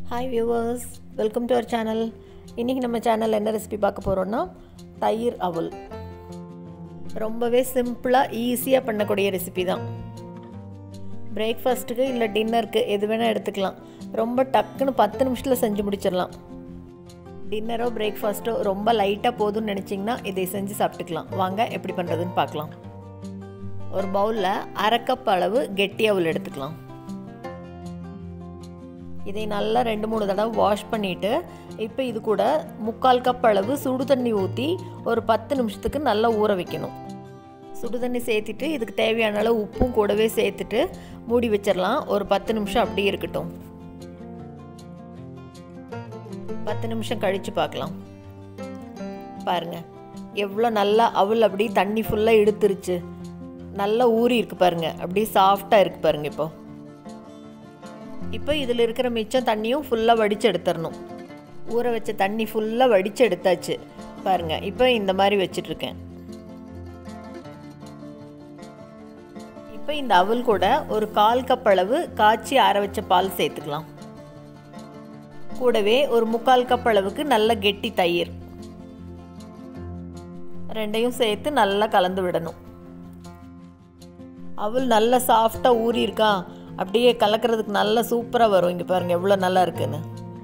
hi viewers welcome to our channel இன்றைக்கி நம்ம சேனலில் என்ன ரெசிபி பார்க்க போகிறோன்னா தயிர் அவல் ரொம்பவே சிம்பிளாக ஈஸியாக பண்ணக்கூடிய ரெசிபி தான் பிரேக்ஃபாஸ்ட்டுக்கு இல்லை டின்னருக்கு எது வேணால் எடுத்துக்கலாம் ரொம்ப டக்குன்னு பத்து நிமிஷத்தில் செஞ்சு முடிச்சிடலாம் டின்னரோ பிரேக்ஃபாஸ்ட்டோ ரொம்ப லைட்டாக போதும்னு நினச்சிங்கன்னா இதை செஞ்சு சாப்பிட்டுக்கலாம் வாங்க எப்படி பண்ணுறதுன்னு பார்க்கலாம் ஒரு பவுலில் அரை கப் அளவு கெட்டி அவல் எடுத்துக்கலாம் இதை நல்லா ரெண்டு மூணு தடவை வாஷ் பண்ணிவிட்டு இப்போ இது கூட முக்கால் கப் அளவு சுடு தண்ணி ஊற்றி ஒரு பத்து நிமிஷத்துக்கு நல்லா ஊற வைக்கணும் சுடு தண்ணி சேர்த்துட்டு இதுக்கு தேவையான அளவு உப்பும் கூடவே சேர்த்துட்டு மூடி வச்சிடலாம் ஒரு பத்து நிமிஷம் அப்படியே இருக்கட்டும் பத்து நிமிஷம் கழித்து பார்க்கலாம் பாருங்க எவ்வளோ நல்லா அவள் அப்படி தண்ணி ஃபுல்லாக இழுத்துருச்சு நல்லா ஊறி இருக்கு பாருங்க அப்படியே சாஃப்டாக இருக்கு பாருங்க இப்போ இப்போ இதில் இருக்கிற மிச்சம் தண்ணியும் ஃபுல்லாக வடித்து எடுத்துடணும் ஊற வச்ச தண்ணி ஃபுல்லாக வடித்து எடுத்தாச்சு பாருங்க இப்போ இந்த மாதிரி வச்சிட்ருக்கேன் இப்போ இந்த அவல் கூட ஒரு கால் கப் அளவு காய்ச்சி ஆற வச்ச பால் சேர்த்துக்கலாம் கூடவே ஒரு முக்கால் கப் அளவுக்கு நல்ல கெட்டி தயிர் ரெண்டையும் சேர்த்து நல்லா கலந்து விடணும் அவள் நல்லா சாஃப்டாக ஊறி இருக்கா அப்படியே கலக்கிறதுக்கு நல்லா சூப்பராக வரும் இங்கே பாருங்கள் எவ்வளோ நல்லா இருக்குன்னு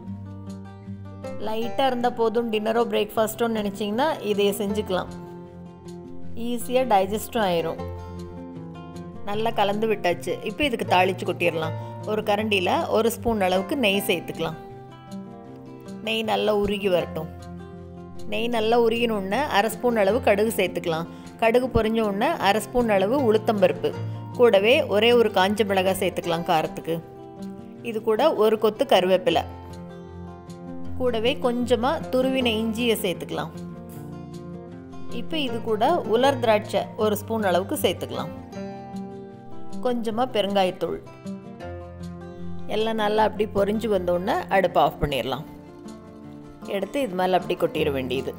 லைட்டாக இருந்தால் போதும் டின்னரோ பிரேக்ஃபாஸ்ட்டோன்னு நினச்சிங்கன்னா இதையை செஞ்சுக்கலாம் ஈஸியாக டைஜஸ்டும் ஆயிரும் நல்லா கலந்து விட்டாச்சு இப்போ இதுக்கு தாளித்து கொட்டிடலாம் ஒரு கரண்டியில் ஒரு ஸ்பூன் அளவுக்கு நெய் சேர்த்துக்கலாம் நெய் நல்லா உருகி வரட்டும் நெய் நல்லா உருகினோடனே அரை ஸ்பூன் அளவு கடுகு சேர்த்துக்கலாம் கடுகு பொரிஞ்ச உடனே அரை ஸ்பூன் அளவு உளுத்தம்பருப்பு கூடவே ஒரே ஒரு காஞ்ச மிளகாய் சேர்த்துக்கலாம் காரத்துக்கு இது கூட ஒரு கொத்து கருவேப்பிலை கூடவே கொஞ்சமாக துருவின இஞ்சியை சேர்த்துக்கலாம் இப்போ இது கூட உலர் திராட்சை ஒரு ஸ்பூன் அளவுக்கு சேர்த்துக்கலாம் கொஞ்சமாக பெருங்காயத்தூள் எல்லாம் நல்லா அப்படி பொரிஞ்சு வந்தோடனே அடுப்பை ஆஃப் பண்ணிடலாம் எடுத்து இது மேலே அப்படி கொட்டிட வேண்டியது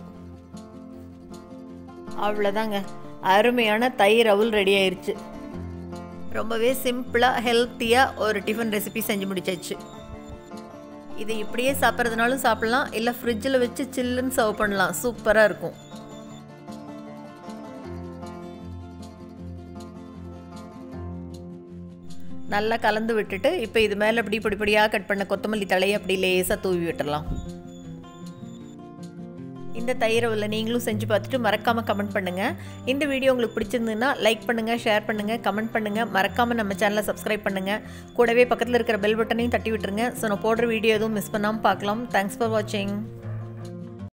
அவ்வளோதாங்க அருமையான தயிர் அவல் ரெடி ஆயிடுச்சு ரொம்பவே சிம்பிளாக ஹெல்த்தியாக ஒரு டிஃபன் ரெசிபி செஞ்சு முடிச்சாச்சு இதை இப்படியே சாப்பிட்றதுனாலும் சாப்பிட்லாம் இல்லை ஃப்ரிட்ஜில் வச்சு சில்லுன்னு சர்வ் பண்ணலாம் சூப்பராக இருக்கும் நல்லா கலந்து விட்டுட்டு இப்போ இது மேலே அப்படி பொடி பொடியாக கட் பண்ண கொத்தமல்லி தலையை அப்படி லேசாக தூவி விட்டுடலாம் இந்த தயிரவில் நீங்களும் செஞ்சு பார்த்துட்டு மறக்காமல் கமெண்ட் பண்ணுங்கள் இந்த வீடியோ உங்களுக்கு பிடிச்சிருந்ததுன்னா லைக் பண்ணுங்கள் ஷேர் பண்ணுங்கள் கமெண்ட் பண்ணுங்கள் மறக்காமல் நம்ம சேனலை சப்ஸ்கிரைப் பண்ணுங்கள் கூடவே பக்கத்தில் இருக்கிற பெல் பட்டனையும் தட்டி விட்டுருங்க ஸோ நான் போடுற வீடியோ எதுவும் மிஸ் பண்ணாமல் பார்க்கலாம் தேங்க்ஸ் ஃபார் வாட்சிங்